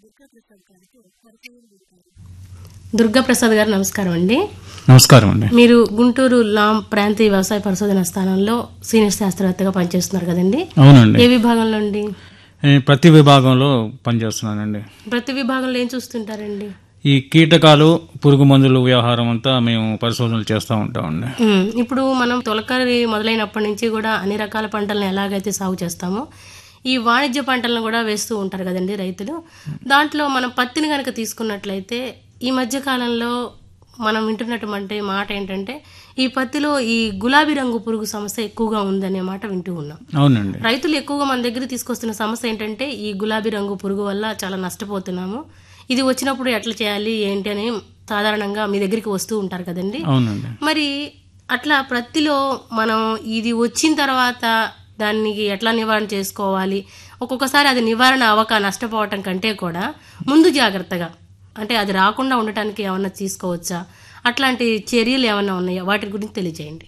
దుర్గాప్రసాద్ గారు నమస్కారం అండి నమస్కారం అండి మీరు గుంటూరు లాం ప్రాంతీయ వ్యవసాయ పరిశోధన స్థానంలో సీనియర్ శాస్త్రవేత్తగా పనిచేస్తున్నారు కదండి అవునండి ఏ విభాగంలో అండి నేను ప్రతి విభాగంలో పనిచేస్తున్నానండి ప్రతి విభాగంలో ఏం చూస్తుంటారండి ఈ కీటకాలు పురుగు మందులు వ్యవహారం అంతా మేము పరిశోధనలు చేస్తూ ఉంటామండి ఉమ్, ఇప్పుడు మనం తొలకరి మొదలైనప్పటి నుంచి కూడా అన్ని రకాల పంటలను ఎలాగైతే సాగు చేస్తామో ఈ వాణిజ్య పంటలను కూడా వేస్తూ ఉంటారు కదండి రైతులు దాంట్లో మనం పత్తిని కనుక తీసుకున్నట్లయితే ఈ మధ్య కాలంలో మనం వింటున్నటువంటి మాట ఏంటంటే ఈ పత్తిలో ఈ గులాబీ రంగు పురుగు సమస్య ఎక్కువగా ఉందనే మాట వింటూ ఉన్నాం అవునండి రైతులు ఎక్కువగా మన దగ్గర తీసుకొస్తున్న సమస్య ఏంటంటే ఈ గులాబీ రంగు పురుగు వల్ల చాలా నష్టపోతున్నాము ఇది వచ్చినప్పుడు ఎట్లా చేయాలి ఏంటి అని సాధారణంగా మీ దగ్గరికి వస్తూ ఉంటారు కదండి అవునండి మరి అట్లా ప్రతిలో మనం ఇది వచ్చిన తర్వాత దానికి ఎట్లా నివారణ చేసుకోవాలి ఒక్కొక్కసారి అది నివారణ అవ్వక నష్టపోవటం కంటే కూడా ముందు జాగ్రత్తగా అంటే అది రాకుండా ఉండటానికి ఏమన్నా తీసుకోవచ్చా అట్లాంటి చర్యలు ఏమన్నా ఉన్నాయా వాటి గురించి తెలియజేయండి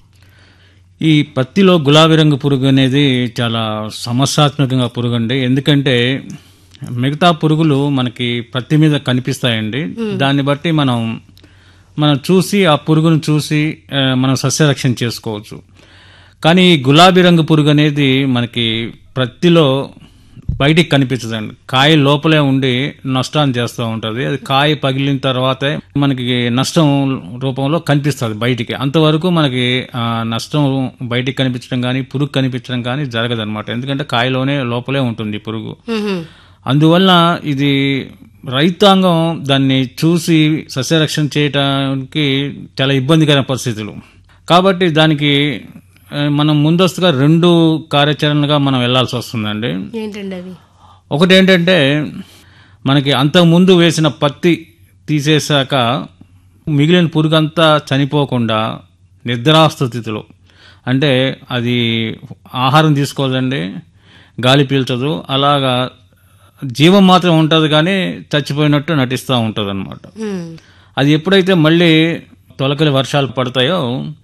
ఈ పత్తిలో గులాబీ రంగు పురుగు అనేది చాలా సమస్యాత్మకంగా పురుగు అండి ఎందుకంటే మిగతా పురుగులు మనకి పత్తి మీద కనిపిస్తాయండి దాన్ని బట్టి మనం మనం చూసి ఆ పురుగును చూసి ఆ, మనం సస్యరక్షణ చేసుకోవచ్చు కానీ ఈ గులాబీ రంగు పురుగు అనేది మనకి ప్రత్తిలో బయటికి కనిపించదండి కాయ లోపలే ఉండి నష్టాన్ని చేస్తూ ఉంటుంది అది కాయ పగిలిన తర్వాతే మనకి నష్టం రూపంలో కనిపిస్తుంది బయటికి అంతవరకు మనకి ఆ, నష్టం బయటికి కనిపించడం కానీ పురుగు కనిపించడం కానీ జరగదన్నమాట ఎందుకంటే కాయలోనే లోపలే ఉంటుంది ఈ పురుగు మ్హూ. అందువల్ల ఇది రైతాంగం దాన్ని చూసి సస్యరక్షణ చేయడానికి చాలా ఇబ్బందికర పరిస్థితులు కాబట్టి దానికి ఆ, మనం ముందస్తుగా రెండు కార్యాచరణలుగా మనం వెళ్లాల్సి వస్తుందండి ఏంటండి అవి ఒకటి ఏంటంటే మనకి అంతకుముందు వేసిన పత్తి తీసేశాక మిగిలిన పురుగంతా చనిపోకుండా నిద్రాస్థితిలో అంటే అది ఆహారం తీసుకోదండి గాలి పీల్చదు అలాగా జీవం మాత్రం ఉంటుంది కానీ చచ్చిపోయినట్టు నటిస్తూ ఉంటుంది అనమాట మ్. అది ఎప్పుడైతే మళ్ళీ తొలకలి వర్షాలు పడతాయో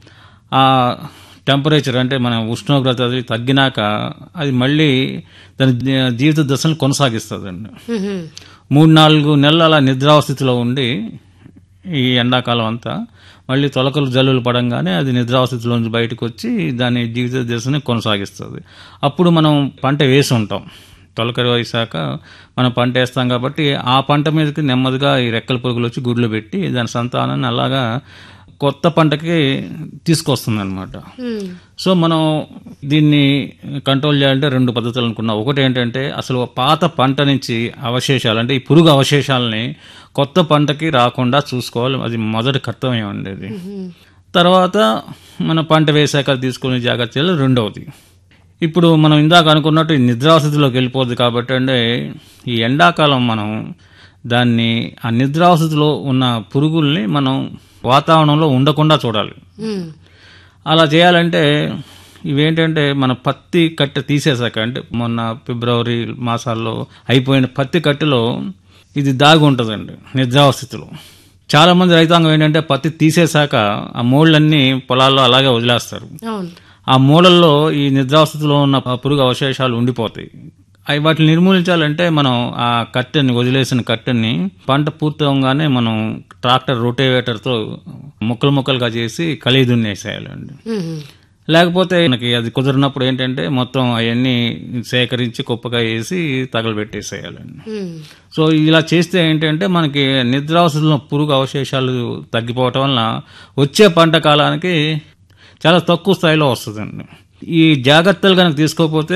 ఆ టెంపరేచర్ అంటే మన ఉష్ణోగ్రత అది తగ్గినాక అది మళ్ళీ దాని జీ- జీవిత దశను కొనసాగిస్తుందండి మ్హూ. మూడు నాలుగు నెలలు అలా నిద్రావస్థితిలో ఉండి ఈ ఎండాకాలం అంతా మళ్ళీ తొలకలు జల్లులు పడంగానే అది నిద్రావస్థితిలోంచి బయటకు వచ్చి దాని జీవిత దశని కొనసాగిస్తుంది అప్పుడు మనం పంట వేసి ఉంటాం తొలకరి వేసాక మనం పంట వేస్తాం కాబట్టి ఆ పంట మీదకి నెమ్మదిగా ఈ రెక్కల పురుగులు వచ్చి గుడ్లు పెట్టి దాని సంతానాన్ని అలాగా కొత్త పంటకి తీసుకొస్తుంది అనమాట మ్. సో మనం దీన్ని కంట్రోల్ చేయాలంటే రెండు పద్ధతులు అనుకున్నాం ఒకటి ఏంటంటే అసలు పాత పంట నుంచి అవశేషాలు అంటే ఈ పురుగు అవశేషాలని కొత్త పంటకి రాకుండా చూసుకోవాలి అది మొదటి కర్తవ్యం అండి అది తర్వాత మన పంట వేసాక తీసుకునే జాగ్రత్తలు రెండవది ఇప్పుడు మనం ఇందాక అనుకున్నట్టు ఈ నిద్రావస్థితిలోకి వెళ్ళిపోద్ది కాబట్టి అంటే ఈ ఎండాకాలం మనం దాన్ని ఆ నిద్రావస్థితిలో ఉన్న పురుగుల్ని మనం వాతావరణంలో ఉండకుండా చూడాలి మ్. అలా చేయాలంటే ఇవేంటంటే మన పత్తి కట్టె తీసేశాక అంటే మొన్న ఫిబ్రవరి మాసాల్లో అయిపోయిన పత్తి కట్టెలో ఇది దాగి ఉంటుందండి నిద్రావస్థితిలో చాలా మంది రైతాంగం ఏంటంటే పత్తి తీసేశాక ఆ మూళ్ళన్నీ పొలాల్లో అలాగే వదిలేస్తారు అవును ఆ మూలల్లో ఈ నిద్రావస్థితిలో ఉన్న ఆ పురుగు అవశేషాలు ఉండిపోతాయి అవి వాటిని నిర్మూలించాలంటే మనం ఆ కట్టెని వదిలేసిన కట్టెని పంట పూర్తవగానే మనం ట్రాక్టర్ రొటేవేటర్తో ముక్కలు ముక్కలుగా చేసి కలిగి దున్నేసేయాలండి మ్హూ. లేకపోతే మనకి అది కుదిరినప్పుడు ఏంటంటే మొత్తం అవన్నీ సేకరించి కుప్పగా వేసి తగలబెట్టేసేయాలండి మ్. సో ఇలా చేస్తే ఏంటంటే మనకి నిద్రావస్థలో పురుగు అవశేషాలు తగ్గిపోవటం వలన వచ్చే పంట కాలానికి చాలా తక్కువ స్థాయిలో వస్తుందండి ఈ జాగ్రత్తలు కనుక తీసుకోకపోతే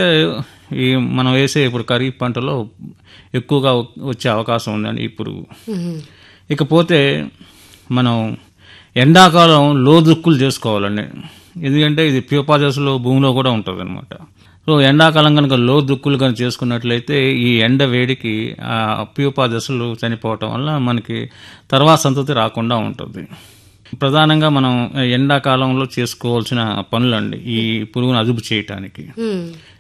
ఈ మనం వేసే ఇప్పుడు ఖరీఫ్ పంటలో ఎక్కువగా వచ్చే అవకాశం ఉందండి ఈ పురుగు మ్హూ. ఇకపోతే మనం ఎండాకాలం లోదుక్కులు చేసుకోవాలండి ఎందుకంటే ఇది ప్యూపా దశలో భూమిలో కూడా ఉంటుంది అనమాట సో ఎండాకాలం కనుక లో దుక్కులు కనుక చేసుకున్నట్లయితే ఈ ఎండ వేడికి ఆ ప్యూపా దశలు చనిపోవటం వల్ల మనకి తర్వాత సంతతి రాకుండా ఉంటుంది ప్రధానంగా మనం ఎండాకాలంలో చేసుకోవాల్సిన పనులండి ఈ పురుగును అదుపు చేయటానికి మ్.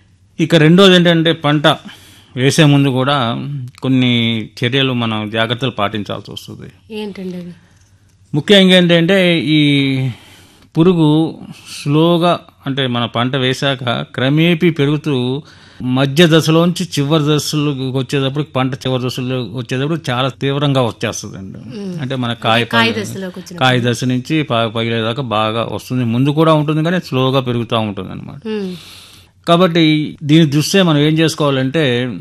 ఇక రెండోది ఏంటంటే పంట వేసే ముందు కూడా కొన్ని చర్యలు మనం జాగ్రత్తలు పాటించాల్సి వస్తుంది ఏంటండి అవి ముఖ్యంగా ఏంటంటే ఈ పురుగు స్లోగా అంటే మన పంట వేశాక క్రమేపీ పెరుగుతూ మధ్య దశలోంచి చివరి దశలు వచ్చేటప్పుడు పంట చివరి దశలు వచ్చేటప్పుడు చాలా తీవ్రంగా వచ్చేస్తుందండి అంటే మన కాయ కాయ దశలోకి వచ్చిన కాయ దశ నుంచి ప- పగిలేదాకా బాగా వస్తుంది ముందు కూడా ఉంటుంది కానీ స్లోగా పెరుగుతూ ఉంటుంది అనమాట ఉమ్, కాబట్టి దీని దృష్ట్యా మనం ఏం చేసుకోవాలంటే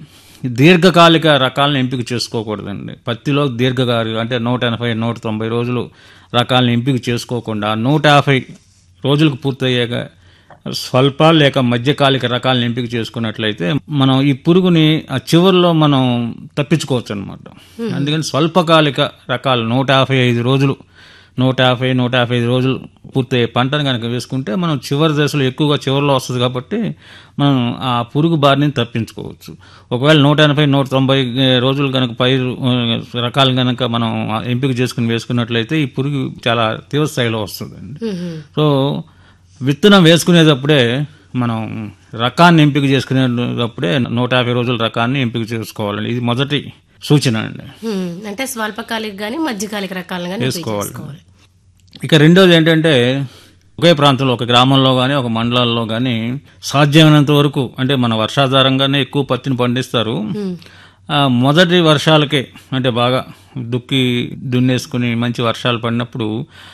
దీర్ఘకాలిక రకాలను ఎంపిక చేసుకోకూడదండి పత్తిలో దీర్ఘకాలిక అంటే నూట ఎనభై నూట తొంభై రోజులు రకాలను ఎంపిక చేసుకోకుండా నూట యాభై రోజులకు పూర్తయ్యాక స్వల్ప లేక మధ్యకాలిక రకాలను ఎంపిక చేసుకున్నట్లయితే మనం ఈ పురుగుని ఆ చివరిలో మనం తప్పించుకోవచ్చు అనమాట అందుకని స్వల్పకాలిక రకాలు నూట యాభై ఐదు రోజులు నూట యాభై నూట యాభై ఐదు రోజులు పూర్తయ్యే పంటను కనుక వేసుకుంటే మనం చివరి దశలో ఎక్కువగా చివరిలో వస్తుంది కాబట్టి మనం ఆ పురుగు బారిని తప్పించుకోవచ్చు ఒకవేళ నూట ఎనభై నూట తొంభై ఏ, రోజులు కనుక పైరు ఆ, రకాలు కనుక మనం ఆ ఎంపిక చేసుకుని వేసుకున్నట్లయితే ఈ పురుగు చాలా తీవ్ర స్థాయిలో వస్తుందండి ఉమ్, ఉమ్. సో విత్తనం వేసుకునేటప్పుడే మనం రకాన్ని ఎంపిక చేసుకునేటప్పుడే నూట యాభై రోజుల రకాన్ని ఎంపిక చేసుకోవాలండి ఇది మొదటి సూచన అండి ఉమ్, అంటే స్వల్పకాలిక గానీ మధ్యకాలిక రకాలను కానీ వేసుకోవాలి. చేసుకోవాలి ఇక రెండోది ఏంటంటే ఒకే ప్రాంతంలో ఒక గ్రామంలో కానీ ఒక మండలాల్లో కానీ సాధ్యమైనంత వరకు అంటే మన వర్షాధారంగానే ఎక్కువ పత్తిని పండిస్తారు ఆ, మొదటి వర్షాలకే అంటే బాగా దుక్కి దున్నేసుకుని మంచి వర్షాలు పడినప్పుడు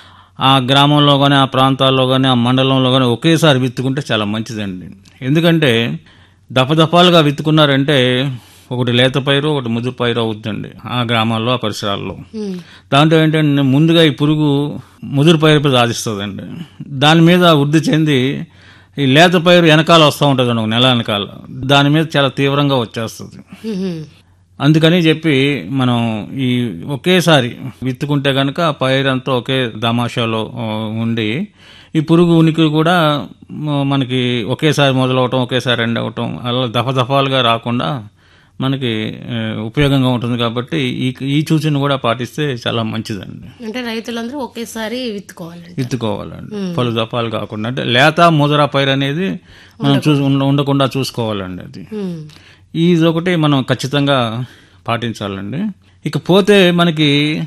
ఆ గ్రామంలో కానీ ఆ ప్రాంతాల్లో కానీ ఆ మండలంలో కానీ ఒకేసారి విత్తుకుంటే చాలా మంచిదండి ఎందుకంటే దపదపాలుగా విత్తుకున్నారంటే ఒకటి లేత పైరు ఒకటి ముదురు పైరు అవుతుందండి ఆ గ్రామాల్లో ఆ పరిసరాల్లో ఉమ్, దాంట్లో ఏంటంటే ముందుగా ఈ పురుగు ముదురు పైరుపై సాధిస్తుందండి దాని మీద వృద్ధి చెంది ఈ లేత పైరు వెనకాల వస్తూ ఉంటుంది ఒక నెల వెనకాల దాని మీద చాలా తీవ్రంగా వచ్చేస్తుంది ఉమ్, ఉమ్. అందుకని చెప్పి మనం ఈ ఒకేసారి విత్తుకుంటే కనుక పైరంతా ఒకే దమాషాలో ఆ, ఉండి ఈ పురుగు ఉనికి కూడా మ- మనకి ఒకేసారి మొదలవటం ఒకేసారి ఎండ్ అవటం అలా దఫదఫాలుగా రాకుండా మనకి ఆ, ఉపయోగంగా ఉంటుంది కాబట్టి ఈ ఈ సూచన కూడా పాటిస్తే చాలా మంచిదండి అంటే రైతులందరూ ఒకేసారి విత్తుకోవాలండి విత్తుకోవాలండి పలు దఫాలు కాకుండా అంటే లేత ముదరా పైరు అనేది మనం చూ ఉండ- ఉండకుండా చూసుకోవాలండి అది ఉమ్, ఇది ఒకటి మనం ఖచ్చితంగా పాటించాలండి ఇక పోతే మనకి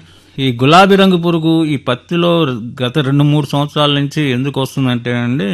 ఈ గులాబీ రంగు పురుగు ఈ పత్తిలో గత రెండు మూడు సంవత్సరాల నుంచి ఎందుకు వస్తుందంటే అండి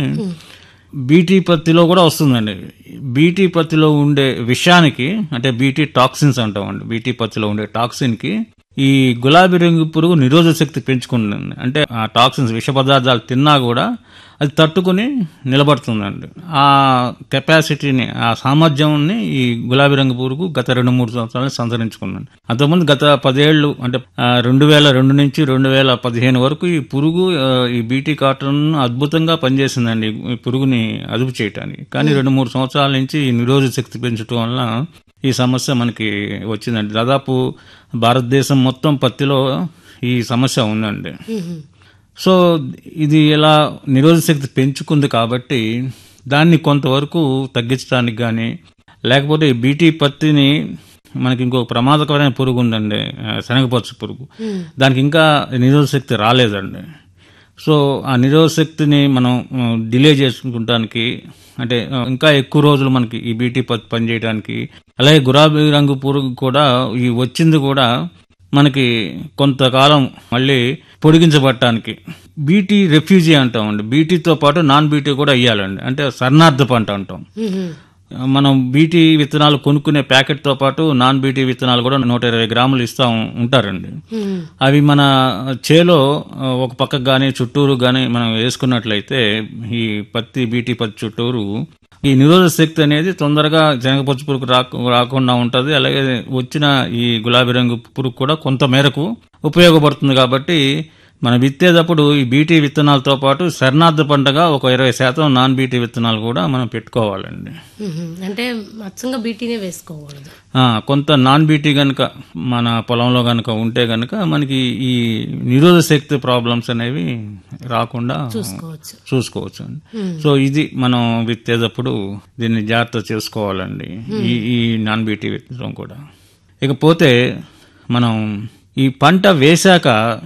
బీటీ పత్తిలో కూడా వస్తుందండి బీటీ పత్తిలో ఉండే విషానికి అంటే బీటీ టాక్సిన్స్ అంటామండి బీటీ పత్తిలో ఉండే టాక్సిన్కి ఈ గులాబీ రంగు పురుగు నిరోధక శక్తి పెంచుకుంటుంది అంటే ఆ టాక్సిన్స్ విష పదార్థాలు తిన్నా కూడా అది తట్టుకుని నిలబడుతుందండి ఆ కెపాసిటీని ఆ సామర్థ్యాన్ని ఈ గులాబీ రంగు పురుగు గత రెండు మూడు సంవత్సరాలు సంతరించుకుందండి అంతకుముందు గత పదేళ్లు అంటే ఆ, రెండు వేల రెండు నుంచి రెండు వేల పదిహేను వరకు ఈ పురుగు ఆ, ఈ బీటీ కాటన్ అద్భుతంగా పనిచేసిందండి ఈ పురుగుని అదుపు చేయటానికి కానీ రెండు మూడు సంవత్సరాల నుంచి ఈ నిరోధక శక్తి పెంచడం వల్ల ఈ సమస్య మనకి వచ్చిందండి దాదాపు భారతదేశం మొత్తం పత్తిలో ఈ సమస్య ఉందండి ఉమ్, సో ఇది ఇలా నిరోధక శక్తి పెంచుకుంది కాబట్టి దాన్ని కొంతవరకు తగ్గించడానికి కానీ లేకపోతే ఈ బీటీ పత్తిని మనకి ఇంకో ప్రమాదకరమైన పురుగు ఉందండి ఆ, శనగపచ్చ పురుగు ఉమ్. దానికి ఇంకా నిరోధక శక్తి రాలేదండి సో ఆ నిరోధక శక్తిని మనం ఆ, డిలే చేసుకుంటానికి అంటే ఆ, ఇంకా ఎక్కువ రోజులు మనకి ఈ బీటీ పత్తి పనిచేయడానికి అలాగే గులాబీ రంగు పురుగు కూడా ఈ వచ్చింది కూడా మనకి కొంతకాలం మళ్ళీ పొడిగించబడటానికి బీటీ రెఫ్యూజీ అంటామండి బీటీతో పాటు నాన్ బీటీ కూడా ఇయ్యాలండి అంటే శరణార్థ పంట అంటాం ఉమ్, ఉమ్. మనం బీటీ విత్తనాలు కొనుక్కునే ప్యాకెట్తో పాటు నాన్ బీటీ విత్తనాలు కూడా నూట ఇరవై గ్రాములు ఇస్తా ఉంటారండి ఉమ్, అవి మన చేలో ఆ, ఒక పక్కకు కానీ చుట్టూరు కానీ మనం వేసుకున్నట్లయితే ఈ పత్తి బీటీ పత్తి చుట్టూరు ఈ నిరోధక శక్తి అనేది తొందరగా శనగపచ్చు పురుగు రాకు రాకుండా ఉంటుంది అలాగే వచ్చిన ఈ గులాబీ రంగు పురుగు కూడా కొంత మేరకు ఉపయోగపడుతుంది కాబట్టి మనం విత్తేటప్పుడు ఈ బీటీ విత్తనాలతో పాటు శరణార్థ పంటగా ఒక ఇరవై శాతం నాన్ బీటీ విత్తనాలు కూడా మనం పెట్టుకోవాలండి ఉమ్, ఉమ్. అంటే అచ్చంగా బీటీనే వేసుకోకూడదు ఆ, కొంత నాన్ బీటీ గనుక మన పొలంలో గనుక ఉంటే గనుక మనకి ఈ నిరోధ శక్తి ప్రాబ్లమ్స్ అనేవి రాకుండా చూసుకోవచ్చు చూసుకోవచ్చు అండి సో ఇది మనం విత్తేటప్పుడు దీన్ని జాగ్రత్త చేసుకోవాలండి ఈ ఈ నాన్ బీటీ విత్తడం కూడా ఇకపోతే మనం ఈ పంట వేశాక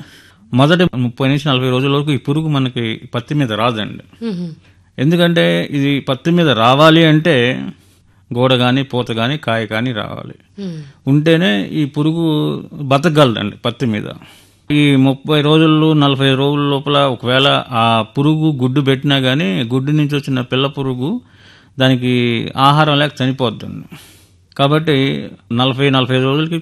మొదటి ముప్పై నుంచి నలభై రోజుల వరకు ఈ పురుగు మనకి పత్తి మీద రాదండి ఉమ్, ఉమ్. ఎందుకంటే ఇది పత్తి మీద రావాలి అంటే గోడ కానీ పూత కానీ కాయ కానీ రావాలి ఉమ్, ఉంటేనే ఈ పురుగు బతకగలదండి పత్తి మీద ఈ ముప్పై రోజులు నలభై రోజుల లోపల ఒకవేళ ఆ పురుగు గుడ్డు పెట్టినా కానీ గుడ్డు నుంచి వచ్చిన పిల్ల పురుగు దానికి ఆహారం లేక చనిపోతుంది కాబట్టి నలభై నలభై ఐదు రోజులకి